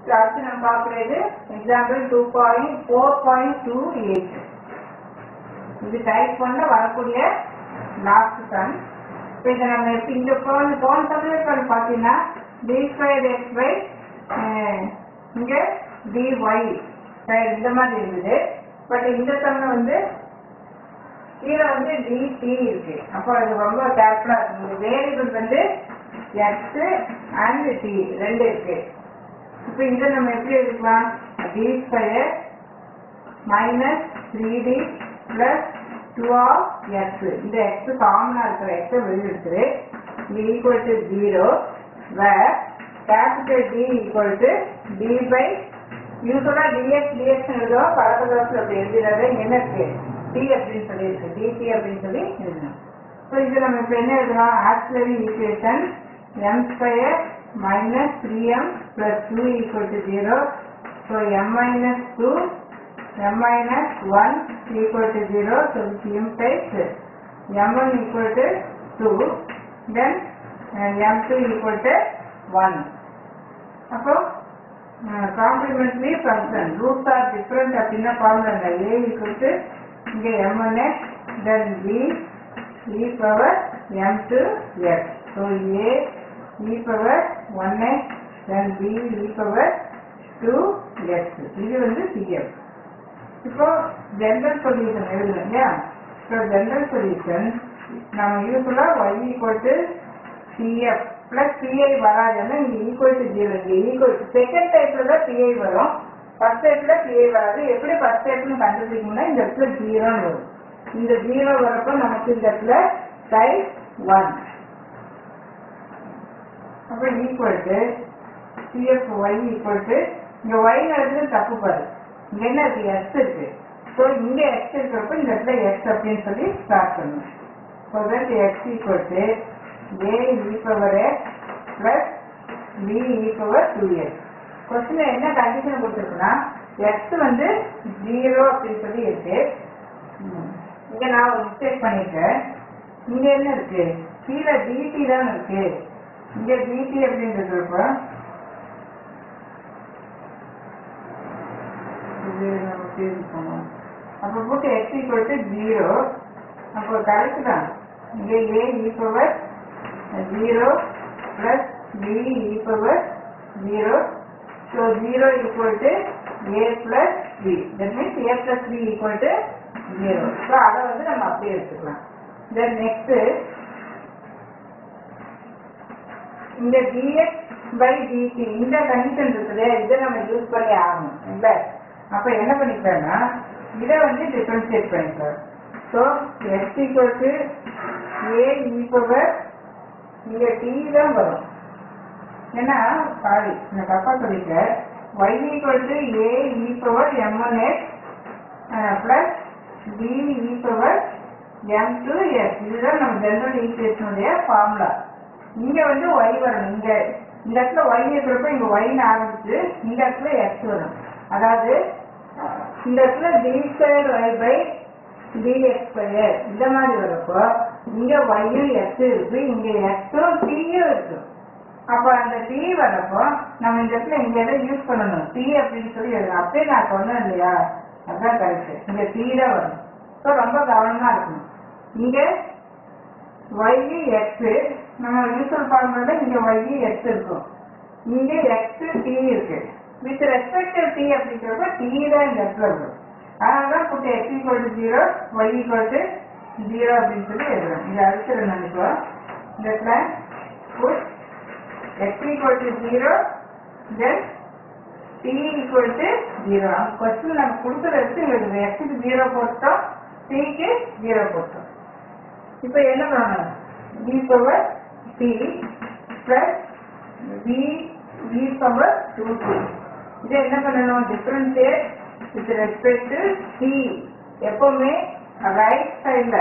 அடுத்து நம்ம பார்க்குறது example two point four point two eight இது டைப் பண்ண வரக்கூடிய லாஸ்ட் சம் இப்போ இதை நம்ம எப்படி இங்கே போன போன சமயம் பண்ணி பார்த்தீங்கன்னா டி ஸ்கொயர் எக்ஸ் பை இங்கே டிஒய் இந்த மாதிரி இருக்குது பட் இந்த சமயம் வந்து கீழே வந்து டிடி இருக்கு அப்போ அது ரொம்ப கேர்ஃபுல்லாக இருக்கும் வேரியபிள் வந்து எக்ஸ் அண்ட் டி ரெண்டு இருக்கு இப்போ இதை நம்ம எப்படி எடுக்கலாம் D square minus three D plus two of X இந்த எக்ஸ் காமனாக இருக்கிற எக்ஸை வெளியே எடுத்துரு இது equal to zero where capital D equal to D by யூஸ்வலாக டிஎக்ஸ் டிஎக்ஸ் எழுதுவோம் பரபரப்பில் அப்படி எழுதுறது என்ன இருக்கு டி அப்படின்னு சொல்லி இருக்கு டிடி அப்படின்னு சொல்லி எழுதணும் ஸோ இது நம்ம இப்போ என்ன எழுதலாம் auxiliary equation M square minus three M plus two equal to zero so M minus two m minus 1 equal to 0, so this implies m1 equal to 2, then uh, m2 equal to 1. அப்போ complementary function roots are different அப்படின்னா formula A equal to இங்கே M one X then B E power M two X so A E power one X then B E power two X இது வந்து CF இப்போ general solution எழுதுறோம் இல்லையா so general solution நம்ம யூஸ்ஃபுல்லாக Y equal to CF plus PI வராதுன்னா இங்கே equal to zero இங்கே ஈக்குவல் டு செகண்ட் டைப்பில் தான் பிஐ வரும் ஃபர்ஸ்ட் டைப்பில் பிஐ வராது எப்படி ஃபர்ஸ்ட் டைப்னு கண்டுபிடிக்கணும்னா இந்த இடத்துல ஜீரோன்னு வரும் இந்த ஜீரோ வரப்போ நமக்கு இந்த இடத்துல டைப் ஒன் அப்போ equal to CF Y equal to இங்கே ஒய் நடந்தது தப்பு பாரு இங்க என்ன இருக்கு எக்ஸ் இருக்கு ஸோ இங்க எக்ஸ் இருக்கிறப்ப இந்த இடத்துல எக்ஸ் அப்படின்னு சொல்லி ஸ்டார்ட் பண்ணணும் so that X equal to A E power X plus B E power two X question என்ன கண்டிஷன் கொடுத்துருக்குன்னா எக்ஸ் வந்து ஜீரோ அப்படின்னு சொல்லி இருக்கு ம். இங்க நான் ஒரு மிஸ்டேக் பண்ணிட்டேன் இங்க என்ன இருக்கு கீழே டிடி தான் இருக்கு இங்க டிடி அப்படின்னு இருக்கிறப்ப இது நம்ம சேஞ்ச் பண்ணுவோம் அப்போ போட்டு எக்ஸ் ஈக்குவல் டு ஜீரோ அப்போ கரெக்ட் தான் இங்கே A E power zero plus B E power zero so zero equal to A plus B that means A plus B equal to zero so அதை வந்து நம்ம அப்படியே எடுத்துக்கலாம் தென் நெக்ஸ்ட்டு இந்த dx by dt இந்த condition இருக்குது இதை நம்ம யூஸ் பண்ணி ஆகணும் இல்ல அப்ப என்ன பண்ணிக்கலாம்னா இதை வந்து டிஃபரன்ஷியேட் பண்ணிக்கலாம் so x equal to A E power இங்க டி தான் வரும் ஏன்னா சாரி நான் தப்பா சொல்லிட்டேன் y equal to A E power m one x plus B E power M two x இதுதான் நம்ம ஜெனரல் ஈக்குவேஷனுடைய ஃபார்முலா இங்க வந்து ஒய் வரணும் இங்க இந்த இடத்துல ஒய் இருக்கிறப்ப இங்க ஒய்னு ஆரம்பிச்சு இந்த இடத்துல எக்ஸ் வரும் அதாவது இந்த இடத்துல d square y by dx square இந்த மாதிரி வரப்போ இங்க ஒய்யும் எக்ஸ் இருக்கு இங்க எக்ஸும் டீயும் இருக்கு அப்ப அந்த டி வரப்போ நம்ம இந்த இடத்துல இங்க எதை யூஸ் பண்ணணும் டி அப்படின்னு சொல்லி எழுதணும் அப்படியே நான் சொன்னேன் இல்லையா அதான் கரெக்ட் இங்க டி தான் வரும் ஸோ ரொம்ப கவனமா இருக்கணும் இங்க y x நம்ம யூஸ்வல் ஃபார்முலா இங்க y x இருக்கும் இங்க x t இருக்கு வித் ரெஸ்பெக்ட் டு t அப்படிங்கிறப்ப t தான் இந்த இடத்துல இருக்கும் அதனால தான் புட்டு x equal to 0 y equal to 0 அப்படின்னு சொல்லி எழுதுறோம் இது அடுத்தது நினைப்போம் இந்த இடத்துல put x equal to 0 then t equal to 0 question நம்ம கொடுக்குறது எங்களுக்கு x க்கு 0 போட்டோம் t க்கு 0 போட்டோம் இப்போ என்ன பண்ணணும் b power t plus b b power two t இதை என்ன பண்ணணும் differentiate with respect to t எப்பவுமே ரைட் சைடில்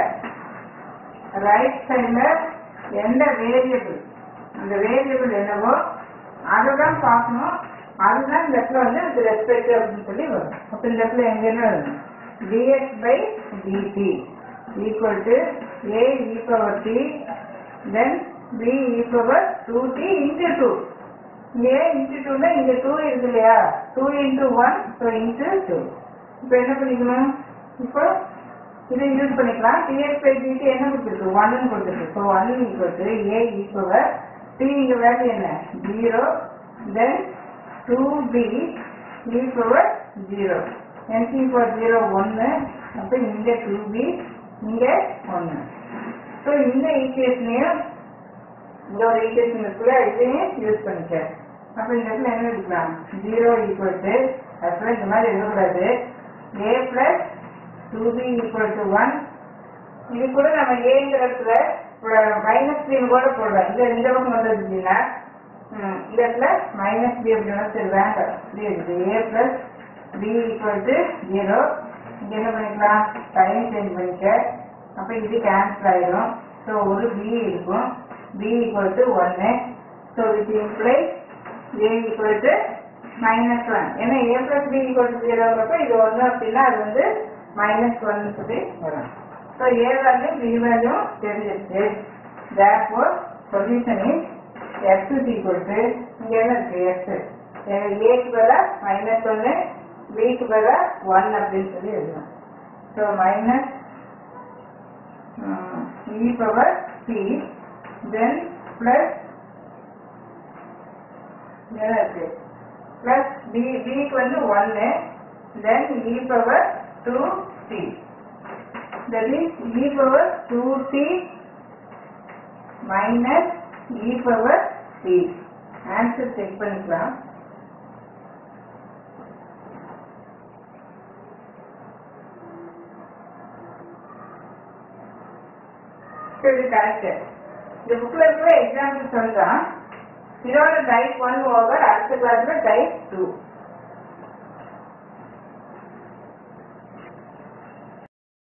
ரைட் சைடில் எந்த வேரியபிள் அந்த வேரியபிள் என்னவோ அதை தான் பார்க்கணும் அதுதான் இந்த இடத்துல வந்து வித் ரெஸ்பெக்ட் அப்படின்னு சொல்லி வரும் அப்போ இந்த இடத்துல எங்க என்ன வரும் dx by dt equal to a e power t then b e power 2t into 2 இங்கே இன்ட்டு டூனா இங்க டூ இருக்கு இல்லையா two into one so into two இப்போ என்ன பண்ணிக்கணும் இப்போ இதை யூஸ் பண்ணிக்கலாம் டிஎஸ் பை டிடி என்ன கொடுத்துருக்கு ஒன்னு கொடுத்துருக்கு so one equal to a equal t இங்க வேல்யூ என்ன zero then two b equal zero என்சி ஃபார் ஜீரோ ஒன்று அப்போ இங்கே டூ பி இங்கே ஒன்று ஸோ இந்த ஈக்குவேஷனையும் இந்த ஒரு ஈக்குவேஷன் இருக்குல்ல இதையும் யூஸ் பண்ணிக்க அப்போ இந்த இடத்துல என்ன எடுக்கலாம் ஜீரோ ஈக்குவல் டு ஆக்சுவலாக இந்த மாதிரி எழுதக்கூடாது a plus two b equal to one இது கூட நம்ம ஏங்கிற இடத்துல மைனஸ் த்ரீ கூட போடலாம் இது இந்த பக்கம் வந்துருச்சுன்னா ம், இந்த இடத்துல மைனஸ் பி அப்படின்னா சரி வேண்டாம் இப்படி இருக்குது a plus b equal to zero இங்கே என்ன பண்ணிக்கலாம் டைம் சேஞ்ச் பண்ணிக்க அப்போ இது கேன்சல் ஆயிடும் ஸோ ஒரு பி இருக்கும் பி ஈக்குவல் டு ஒன்று so with imply a equal to minus one ஏன்னா a plus b equal to ஜீரோங்கிறப்ப இது ஒன்று அப்படின்னா அது வந்து மைனஸ் ஒன் சொல்லி வரும் so a value b value தெரிஞ்சிருச்சு therefore solution is x is equal to இங்கே என்ன இருக்கு எக்ஸ் ஏக்கு பதிலாக மைனஸ் ஒன்று பிக்கு பதிலாக ஒன் அப்படின்னு சொல்லி எழுதணும் so minus e power p then plus என்ன இருக்கு plus b b க்கு வந்து 1 then e power 2t that is e power 2t minus e power t answer check பண்ணிக்கலாம் So, இது கரெக்ட் இந்த புக்ல இருக்கிற எக்ஸாம்பிள் சொல்றான் இதோட டைப் ஒன் ஓவர் அடுத்த கிளாஸ்ல டைப் டூ